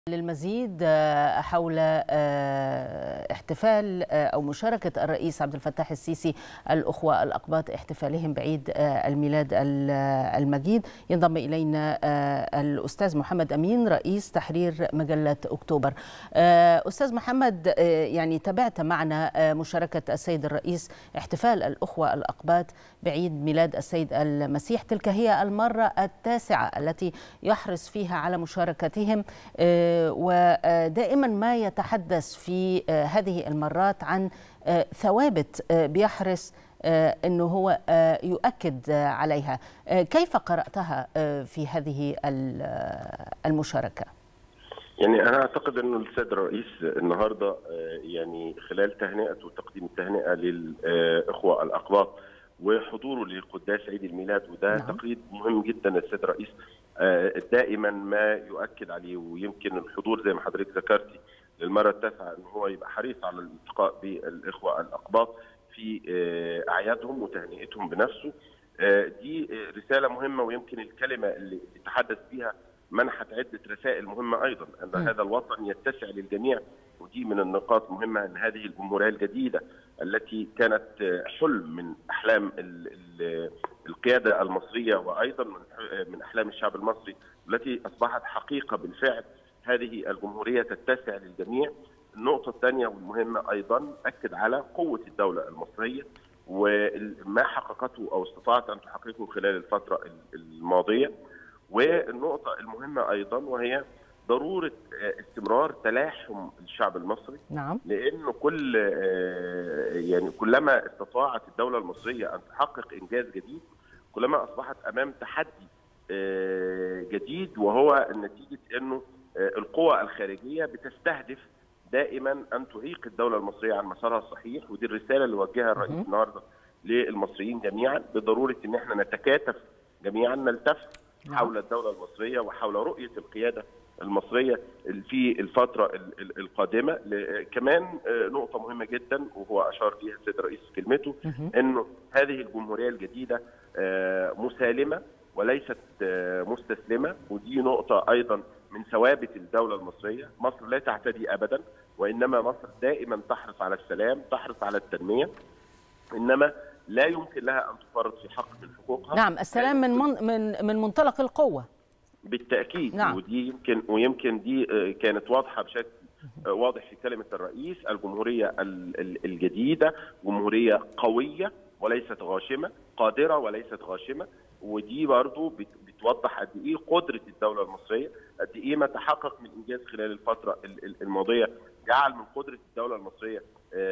للمزيد حول احتفال او مشاركه الرئيس عبد الفتاح السيسي الاخوه الاقباط احتفالهم بعيد الميلاد المجيد ينضم الينا الاستاذ محمد امين رئيس تحرير مجله اكتوبر. استاذ محمد يعني تابعت معنا مشاركه السيد الرئيس احتفال الاخوه الاقباط بعيد ميلاد السيد المسيح تلك هي المره التاسعه التي يحرص فيها على مشاركتهم ودائما ما يتحدث في هذه المرات عن ثوابت بيحرص انه هو يؤكد عليها كيف قراتها في هذه المشاركه يعني انا اعتقد انه السيد الرئيس النهارده يعني خلال تهنئته وتقديم التهنئه للاخوه الاقباط وحضوره لقداس عيد الميلاد وده نعم. تقليد مهم جدا السيد الرئيس دائما ما يؤكد عليه ويمكن الحضور زي ما حضرتك ذكرتي للمره التاسعه ان هو يبقى حريص على الالتقاء بالاخوه الاقباط في اعيادهم وتهنئتهم بنفسه دي رساله مهمه ويمكن الكلمه اللي تحدث فيها منحت عده رسائل مهمه ايضا ان م. هذا الوطن يتسع للجميع ودي من النقاط مهمه ان هذه الجمهوريه الجديده التي كانت حلم من احلام القياده المصريه وايضا من احلام الشعب المصري التي اصبحت حقيقه بالفعل هذه الجمهوريه تتسع للجميع. النقطه الثانيه والمهمه ايضا اكد على قوه الدوله المصريه وما حققته او استطاعت ان تحققه خلال الفتره الماضيه. والنقطه المهمه ايضا وهي ضروره استمرار تلاحم الشعب المصري نعم لانه كل يعني كلما استطاعت الدوله المصريه ان تحقق انجاز جديد كلما اصبحت امام تحدي جديد وهو نتيجه انه القوى الخارجيه بتستهدف دائما ان تعيق الدوله المصريه عن مسارها الصحيح ودي الرساله اللي وجهها الرئيس النهارده للمصريين جميعا بضروره ان احنا نتكاتف جميعا نلتف حول الدوله المصريه وحول رؤيه القياده المصريه في الفتره القادمه كمان نقطه مهمه جدا وهو اشار ليها السيد الرئيس في كلمته انه هذه الجمهوريه الجديده مسالمه وليست مستسلمه ودي نقطه ايضا من ثوابت الدوله المصريه مصر لا تعتدي ابدا وانما مصر دائما تحرص على السلام تحرص على التنميه انما لا يمكن لها ان تفرط في حق من حقوقها نعم السلام من من من, من منطلق القوه بالتاكيد نعم. ودي يمكن ويمكن دي كانت واضحه بشكل واضح في كلمه الرئيس الجمهوريه الجديده جمهوريه قويه وليست غاشمه قادره وليست غاشمه ودي برضو بتوضح قد ايه قدره الدوله المصريه قد ايه ما تحقق من انجاز خلال الفتره الماضيه جعل من قدره الدوله المصريه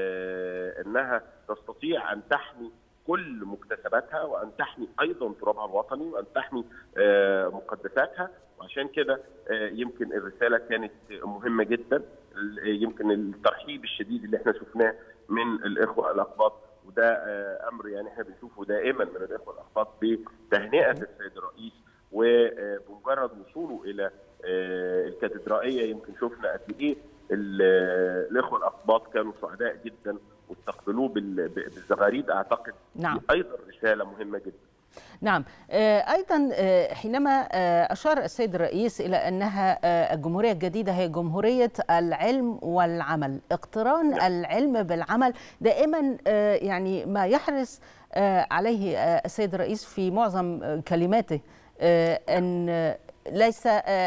انها تستطيع ان تحمي كل مكتسباتها وان تحمي ايضا ترابها الوطني وان تحمي مقدساتها وعشان كده يمكن الرساله كانت مهمه جدا يمكن الترحيب الشديد اللي احنا شفناه من الاخوه الاقباط وده امر يعني احنا بنشوفه دائما من الاخوه الاقباط بتهنئه السيد الرئيس وبمجرد وصوله الى الكاتدرائيه يمكن شفنا قد ايه الاخوه الاقباط كانوا سعداء جدا واستقبلوه بالزغاريد اعتقد نعم. ايضا رساله مهمه جدا نعم ايضا حينما اشار السيد الرئيس الى انها الجمهوريه الجديده هي جمهوريه العلم والعمل اقتران نعم. العلم بالعمل دائما يعني ما يحرص عليه السيد الرئيس في معظم كلماته ان ليس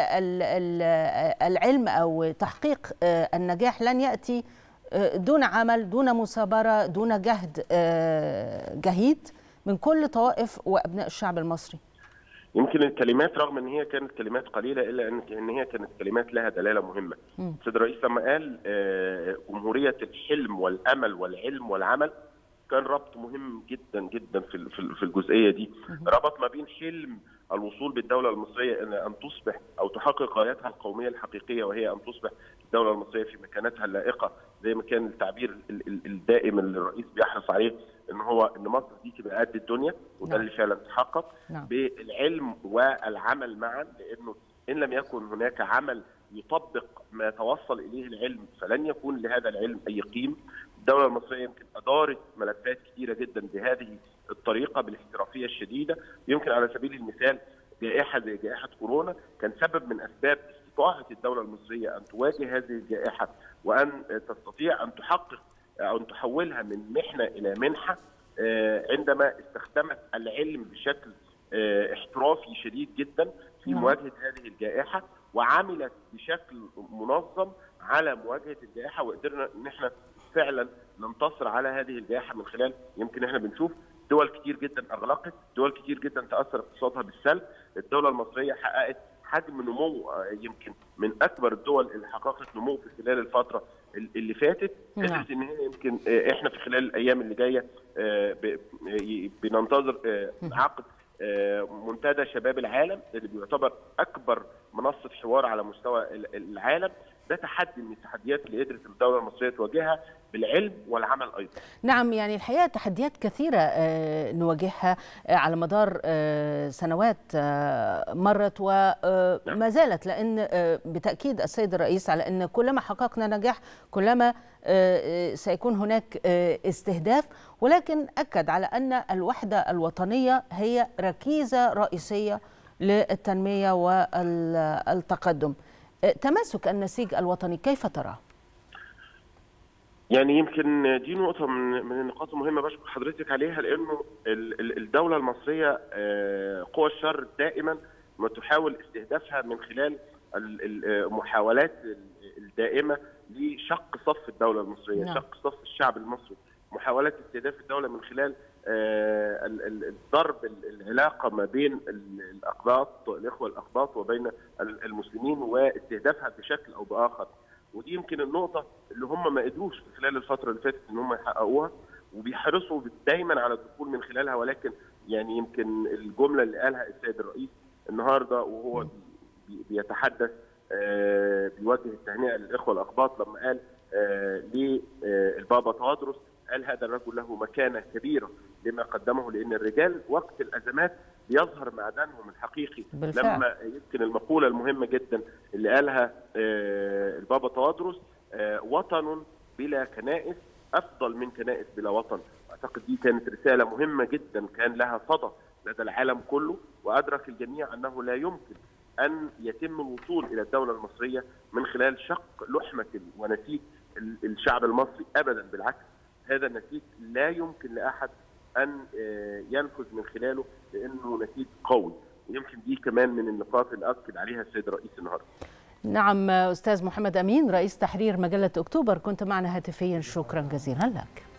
العلم او تحقيق النجاح لن ياتي دون عمل دون مثابره دون جهد جهيد من كل طوائف وابناء الشعب المصري يمكن الكلمات رغم ان هي كانت كلمات قليله الا ان ان هي كانت كلمات لها دلاله مهمه السيد الرئيس لما قال جمهوريه الحلم والامل والعلم والعمل كان ربط مهم جدا جدا في في الجزئيه دي ربط ما بين حلم الوصول بالدوله المصريه ان ان تصبح او تحقق غايتها القوميه الحقيقيه وهي ان تصبح الدوله المصريه في مكانتها اللائقه زي ما كان التعبير الدائم اللي الرئيس بيحرص عليه ان هو ان مصر دي تبقى قد الدنيا وده نعم. اللي فعلا تحقق نعم. بالعلم والعمل معا لانه ان لم يكن هناك عمل يطبق ما توصل اليه العلم فلن يكون لهذا العلم اي قيمه الدوله المصريه يمكن ادارت ملفات كثيره جدا بهذه الطريقه بالاحترافيه الشديده يمكن على سبيل المثال جائحه زي جائحه كورونا كان سبب من اسباب استطاعت الدوله المصريه ان تواجه هذه الجائحه وان تستطيع ان تحقق او ان تحولها من محنه الى منحه عندما استخدمت العلم بشكل احترافي شديد جدا في مواجهه هذه الجائحه وعملت بشكل منظم على مواجهه الجائحه وقدرنا ان احنا فعلا ننتصر على هذه الجائحه من خلال يمكن احنا بنشوف دول كتير جدا اغلقت، دول كتير جدا تاثر اقتصادها بالسلب، الدوله المصريه حققت حجم نمو يمكن من اكبر الدول اللي حققت نمو في خلال الفتره اللي فاتت قدرت ان هي يمكن احنا في خلال الايام اللي جايه بننتظر عقد منتدى شباب العالم اللي بيعتبر اكبر منصه حوار على مستوى العالم ده تحدي من التحديات اللي قدرت الدوله المصريه تواجهها بالعلم والعمل ايضا. نعم يعني الحقيقه تحديات كثيره نواجهها على مدار سنوات مرت وما زالت لان بتاكيد السيد الرئيس على ان كلما حققنا نجاح كلما سيكون هناك استهداف ولكن اكد على ان الوحده الوطنيه هي ركيزه رئيسيه للتنميه والتقدم. تماسك النسيج الوطني كيف تراه؟ يعني يمكن دي نقطة من من النقاط المهمة بشكر حضرتك عليها لأنه الدولة المصرية قوى الشر دائما ما تحاول استهدافها من خلال المحاولات الدائمة لشق صف الدولة المصرية، نعم. شق صف الشعب المصري، محاولات استهداف الدولة من خلال ضرب العلاقه ما بين الاقباط الاخوه الاقباط وبين المسلمين واستهدافها بشكل او باخر ودي يمكن النقطه اللي هم ما قدروش في خلال الفتره اللي فاتت ان هم يحققوها وبيحرصوا دايما على الدخول من خلالها ولكن يعني يمكن الجمله اللي قالها السيد الرئيس النهارده وهو بيتحدث بيوجه التهنئه للاخوه الاقباط لما قال للبابا تواضرس قال هذا الرجل له مكانه كبيره لما قدمه لان الرجال وقت الازمات بيظهر معدنهم الحقيقي بالفعل. لما يمكن المقوله المهمه جدا اللي قالها البابا توادرس وطن بلا كنائس افضل من كنائس بلا وطن اعتقد دي كانت رساله مهمه جدا كان لها صدى لدى العالم كله وادرك الجميع انه لا يمكن ان يتم الوصول الى الدوله المصريه من خلال شق لحمه ونسيج الشعب المصري ابدا بالعكس هذا النسيج لا يمكن لاحد ان ينفذ من خلاله لانه نسيج قوي ويمكن دي كمان من النقاط اللي اكد عليها السيد الرئيس النهارده. نعم استاذ محمد امين رئيس تحرير مجله اكتوبر كنت معنا هاتفيا شكرا جزيلا لك.